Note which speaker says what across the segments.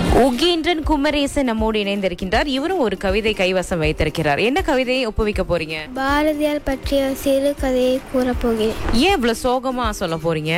Speaker 1: உகேந்திரன் குமரேசன் நம்மோடு இணைந்திருக்கின்றார் இவரும் ஒரு கவிதை கைவசம் வைத்திருக்கிறார் என்ன கவிதையை ஒப்புவிக்க போறீங்க
Speaker 2: பாரதியார் பற்றிய சிறு கதையை கூறப்போகிறேன்
Speaker 1: ஏன் இவ்வளவு சோகமா சொல்ல போறீங்க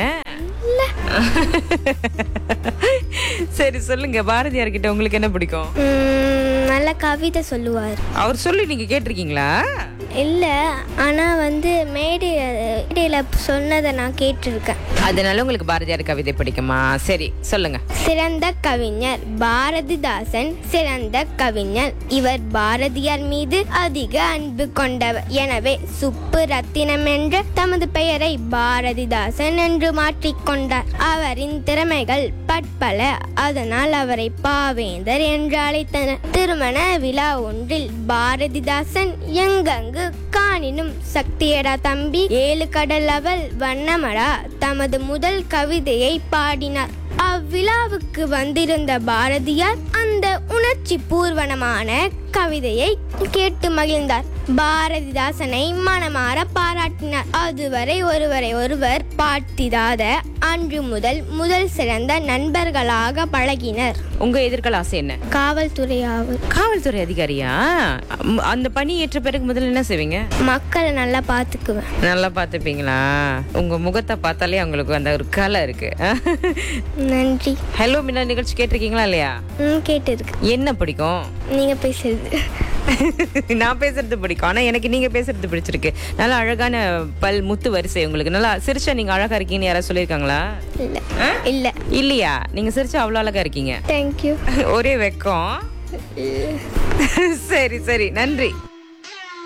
Speaker 1: சரி சொல்லுங்க பாரதியார் கிட்ட உங்களுக்கு என்ன பிடிக்கும்
Speaker 2: உம், நல்ல கவிதை சொல்லுவார்
Speaker 1: அவர் சொல்லி நீங்க கேட்டிருக்கீங்களா
Speaker 2: இல்லை ஆனால் வந்து மேடையில் மேடையில் சொன்னதை நான் கேட்டிருக்கேன்
Speaker 1: அதனால உங்களுக்கு பாரதியார் கவிதை பிடிக்குமா சரி சொல்லுங்க
Speaker 2: சிறந்த கவிஞர் பாரதிதாசன் சிறந்த கவிஞர் இவர் பாரதியார் மீது அதிக அன்பு கொண்டவர் எனவே சுப்பு ரத்தினம் என்ற தமது பெயரை பாரதிதாசன் என்று மாற்றிக்கொண்டார் அவரின் திறமைகள் பற்பல அதனால் அவரை பாவேந்தர் என்று அழைத்தனர் திருமண விழா ஒன்றில் பாரதிதாசன் எங்கெங்கு காணினும் சக்தியடா தம்பி ஏழு கடல் அவள் வண்ணமடா தமது முதல் கவிதையை பாடினார் அவ்விழாவுக்கு வந்திருந்த பாரதியார் அந்த உணர்ச்சி பூர்வனமான கவிதையை கேட்டு மகிழ்ந்தார் பாரதிதாசனை மனமாற பாராட்டினார் அதுவரை ஒருவரை ஒருவர் பார்த்திடாத அன்று முதல் முதல் சிறந்த நண்பர்களாக பழகினர்
Speaker 1: உங்க எதிர்கால ஆசை என்ன
Speaker 2: காவல்துறை ஆவர்
Speaker 1: காவல்துறை அதிகாரியா ம், அந்த பணி ஏற்ற பிறகு முதல்ல என்ன செய்வீங்க
Speaker 2: மக்களை நல்லா பார்த்துக்குவேன்
Speaker 1: நல்லா பார்த்துப்பீங்களா உங்க முகத்தை பார்த்தாலே உங்களுக்கு அந்த ஒரு கலை இருக்கு
Speaker 2: நன்றி
Speaker 1: ஹலோ மின்னா நிகழ்ச்சி கேட்டிருக்கீங்களா இல்லையா
Speaker 2: ம் கேட்டிருக்கு
Speaker 1: என்ன பிடிக்கும்
Speaker 2: நீங்க பேசுறது
Speaker 1: நான் பேசுறது பிடிக்கும் ஆனா எனக்கு நீங்க பேசுறது பிடிச்சிருக்கு நல்லா அழகான பல் முத்து வரிசை உங்களுக்கு நல்லா சிரிச்சா நீங்க அழகா இருக்கீங்கன்னு யாராவது சொல்லியிருக்காங்களா
Speaker 2: இல்ல இல்ல
Speaker 1: இல்லையா நீங்க சிரிச்சா அவ்வளவு அழகா இருக்கீங்க
Speaker 2: தேங்க்யூ
Speaker 1: ஒரே வெக்கம் சரி சரி நன்றி